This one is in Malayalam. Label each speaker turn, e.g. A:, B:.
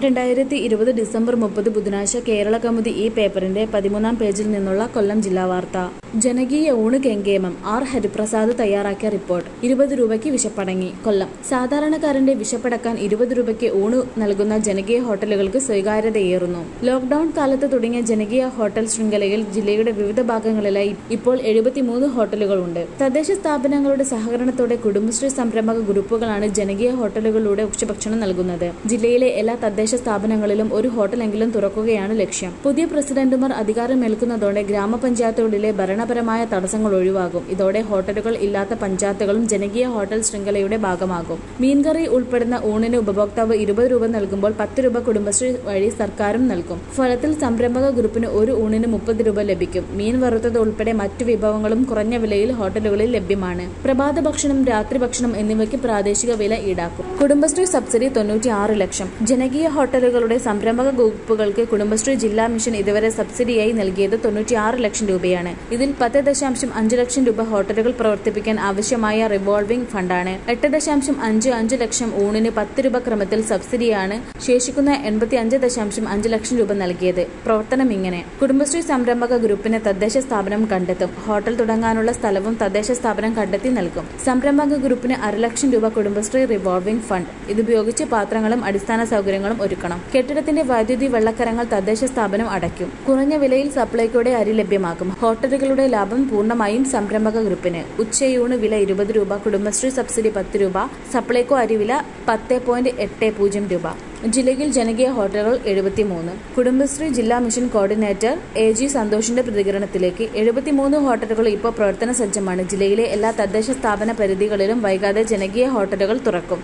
A: രണ്ടായിരത്തി ഇരുപത് ഡിസംബർ മുപ്പത് ബുധനാഴ്ച കേരള കൗമുദി ഈ പേപ്പറിന്റെ പതിമൂന്നാം പേജിൽ നിന്നുള്ള കൊല്ലം ജില്ലാ വാർത്ത ജനകീയ ഊണ് കെങ്കേമം ആർ ഹരിപ്രസാദ് തയ്യാറാക്കിയ റിപ്പോർട്ട് ഇരുപത് രൂപയ്ക്ക് വിശപ്പടങ്ങി കൊല്ലം സാധാരണക്കാരന്റെ വിശപ്പടക്കാൻ ഇരുപത് രൂപയ്ക്ക് ഊണ് നൽകുന്ന ജനകീയ ഹോട്ടലുകൾക്ക് സ്വീകാര്യതയേറുന്നു ലോക്ഡൌൺ കാലത്ത് തുടങ്ങിയ ജനകീയ ഹോട്ടൽ ശൃംഖലയിൽ ജില്ലയുടെ വിവിധ ഭാഗങ്ങളിലായി ഇപ്പോൾ എഴുപത്തിമൂന്ന് ഹോട്ടലുകളുണ്ട് തദ്ദേശ സ്ഥാപനങ്ങളുടെ സഹകരണത്തോടെ കുടുംബശ്രീ സംരംഭക ഗ്രൂപ്പുകളാണ് ജനകീയ ഹോട്ടലുകളിലൂടെ ഉച്ചഭക്ഷണം നൽകുന്നത് ജില്ലയിലെ എല്ലാ തദ്ദേശ സ്ഥാപനങ്ങളിലും ഒരു ഹോട്ടലെങ്കിലും തുറക്കുകയാണ് ലക്ഷ്യം പുതിയ പ്രസിഡന്റുമാർ അധികാരമേൽക്കുന്നതോടെ ഗ്രാമപഞ്ചായത്തുകളിലെ ഭരണപരമായ തടസ്സങ്ങൾ ഒഴിവാകും ഇതോടെ ഹോട്ടലുകൾ ഇല്ലാത്ത പഞ്ചായത്തുകളും ജനകീയ ഹോട്ടൽ ശൃംഖലയുടെ ഭാഗമാകും മീൻകറി ഉൾപ്പെടുന്ന ഊണിന് ഉപഭോക്താവ് ഇരുപത് രൂപ നൽകുമ്പോൾ പത്ത് രൂപ കുടുംബശ്രീ വഴി സർക്കാരും നൽകും ഫലത്തിൽ സംരംഭക ഗ്രൂപ്പിന് ഒരു ഊണിന് മുപ്പത് രൂപ ലഭിക്കും മീൻ വറുത്തത് ഉൾപ്പെടെ മറ്റു വിഭവങ്ങളും കുറഞ്ഞ വിലയിൽ ഹോട്ടലുകളിൽ ലഭ്യമാണ് പ്രഭാത ഭക്ഷണം രാത്രി ഭക്ഷണം എന്നിവയ്ക്ക് പ്രാദേശിക വില ഈടാക്കും കുടുംബശ്രീ സബ്സിഡി തൊണ്ണൂറ്റി ആറ് ലക്ഷം ജനകീയ ഹോട്ടലുകളുടെ സംരംഭക ഗ്രൂപ്പുകൾക്ക് കുടുംബശ്രീ ജില്ലാ മിഷൻ ഇതുവരെ സബ്സിഡിയായി നൽകിയത് തൊണ്ണൂറ്റിയാറ് ലക്ഷം രൂപയാണ് ഇതിൽ പത്ത് ദശാംശം അഞ്ച് ലക്ഷം രൂപ ഹോട്ടലുകൾ പ്രവർത്തിപ്പിക്കാൻ ആവശ്യമായ റിവോൾവിംഗ് ഫണ്ടാണ് എട്ട് ദശാംശം അഞ്ച് അഞ്ച് ലക്ഷം ഊണിന് പത്ത് രൂപ ക്രമത്തിൽ സബ്സിഡിയാണ് ശേഷിക്കുന്ന എൺപത്തി അഞ്ച് ദശാംശം അഞ്ച് ലക്ഷം രൂപ നൽകിയത് പ്രവർത്തനം ഇങ്ങനെ കുടുംബശ്രീ സംരംഭക ഗ്രൂപ്പിന് തദ്ദേശ സ്ഥാപനം കണ്ടെത്തും ഹോട്ടൽ തുടങ്ങാനുള്ള സ്ഥലവും തദ്ദേശ സ്ഥാപനം കണ്ടെത്തി നൽകും സംരംഭക ഗ്രൂപ്പിന് അരലക്ഷം രൂപ കുടുംബശ്രീ റിവോൾവിംഗ് ഫണ്ട് ഇതുപയോഗിച്ച് പാത്രങ്ങളും അടിസ്ഥാന സൗകര്യങ്ങളും ഒരുക്കണം കെട്ടിടത്തിന്റെ വൈദ്യുതി വെള്ളക്കരങ്ങൾ തദ്ദേശ സ്ഥാപനം അടയ്ക്കും കുറഞ്ഞ വിലയിൽ സപ്ലൈക്കോടെ അരി ലഭ്യമാക്കും ഹോട്ടലുകളുടെ ലാഭം പൂർണ്ണമായും സംരംഭക ഗ്രൂപ്പിന് ഉച്ചയൂണ് വില ഇരുപത് രൂപ കുടുംബശ്രീ സബ്സിഡി പത്ത് രൂപ സപ്ലൈകോ അരി വില പത്ത് പോയിന്റ് എട്ട് പൂജ്യം രൂപ ജില്ലയിൽ ജനകീയ ഹോട്ടലുകൾ എഴുപത്തിമൂന്ന് കുടുംബശ്രീ ജില്ലാ മിഷൻ കോർഡിനേറ്റർ എ ജി സന്തോഷിന്റെ പ്രതികരണത്തിലേക്ക് എഴുപത്തിമൂന്ന് ഹോട്ടലുകൾ ഇപ്പോൾ പ്രവർത്തന സജ്ജമാണ് ജില്ലയിലെ എല്ലാ തദ്ദേശ സ്ഥാപന പരിധികളിലും വൈകാതെ ജനകീയ ഹോട്ടലുകൾ തുറക്കും